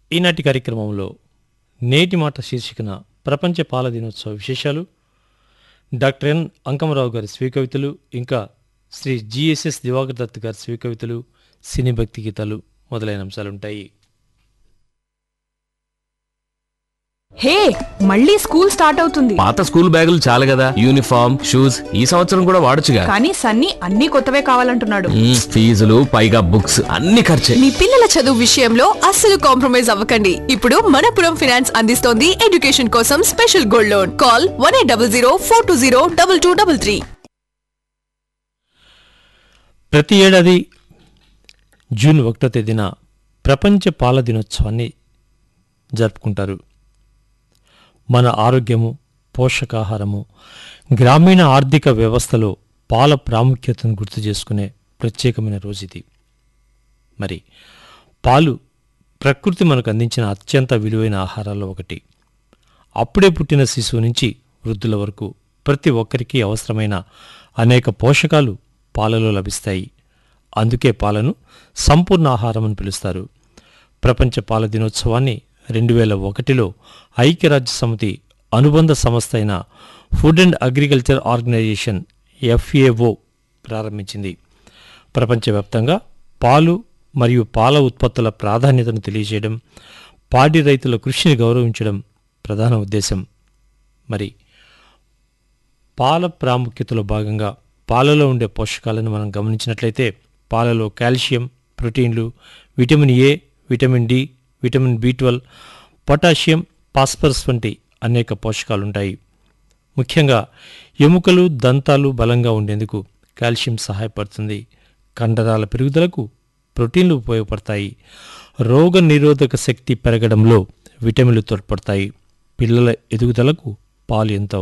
ఈనాటి కార్యక్రమంలో నేటి మాట శీర్షికన ప్రపంచ పాల దినోత్సవ విశేషాలు డాక్టర్ ఎన్ అంకమరావు గారి స్వీకవితలు ఇంకా శ్రీ జిఎస్ఎస్ దివాకర్ దత్ గారి స్వీకవితలు సినీ భక్తి గీతాలు మొదలైన అంశాలుంటాయి హే మళ్ళీ స్కూల్ స్టార్ట్ అవుతుంది పాత స్కూల్ బ్యాగులు చాలు కదా యూనిఫామ్ షూస్ ఈ సంవత్సరం కూడా వాడొచ్చుగా కానీ సన్నీ అన్ని కొత్తవే కావాలంటున్నాడు మ్మ్, ఫీజులు పైగా బుక్స్ అన్ని ఖర్చే మీ పిల్లల చదువు విషయంలో అస్సలు కాంప్రమైజ్ అవ్వకండి ఇప్పుడు మనపురం ఫినాన్స్ అందిస్తోంది ఎడ్యుకేషన్ కోసం special gold loan call one eight double zero four two zero double two double three ప్రతి ఏడాది జూన్ ఒకటో తేదీన ప్రపంచ పాల దినోత్సవాన్ని జరుపుకుంటారు మన ఆరోగ్యము పోషకాహారము గ్రామీణ ఆర్థిక వ్యవస్థలో పాల ప్రాముఖ్యతను గుర్తు చేసుకునే ప్రత్యేకమైన రోజు ఇది మరి పాలు ప్రకృతి మనకు అందించిన అత్యంత విలువైన ఆహారాల్లో ఒకటి అప్పుడే పుట్టిన శిశువు నుంచి వృద్ధుల వరకు ప్రతి ఒక్కరికి అవసరమైన అనేక పోషకాలు పాలలో లభిస్తాయి అందుకే పాలను సంపూర్ణ ఆహారం అని పిలుస్తారు ప్రపంచ పాల దినోత్సవాన్ని రెండు వేల ఒకటిలో ఐక్యరాజ్య సమితి అనుబంధ సంస్థ అయిన food and agriculture organisation FAO ప్రారంభించింది ప్రపంచవ్యాప్తంగా పాలు మరియు పాల ఉత్పత్తుల ప్రాధాన్యతను తెలియజేయడం పాడి రైతుల కృషిని గౌరవించడం ప్రధాన ఉద్దేశం మరి పాల ప్రాముఖ్యతలో భాగంగా పాలలో ఉండే పోషకాలను మనం గమనించినట్లయితే పాలలో కాల్షియం ప్రోటీన్లు vitamin A vitamin D vitamin B twelve potassium phosphorus వంటి అనేక పోషకాలుంటాయి ముఖ్యంగా ఎముకలు దంతాలు బలంగా ఉండేందుకు కాల్షియం సహాయపడుతుంది కండరాల పెరుగుదలకు ప్రోటీన్లు ఉపయోగపడతాయి రోగ నిరోధక శక్తి పెరగడంలో విటమిన్లు తోడ్పడతాయి పిల్లల ఎదుగుదలకు పాలు ఎంతో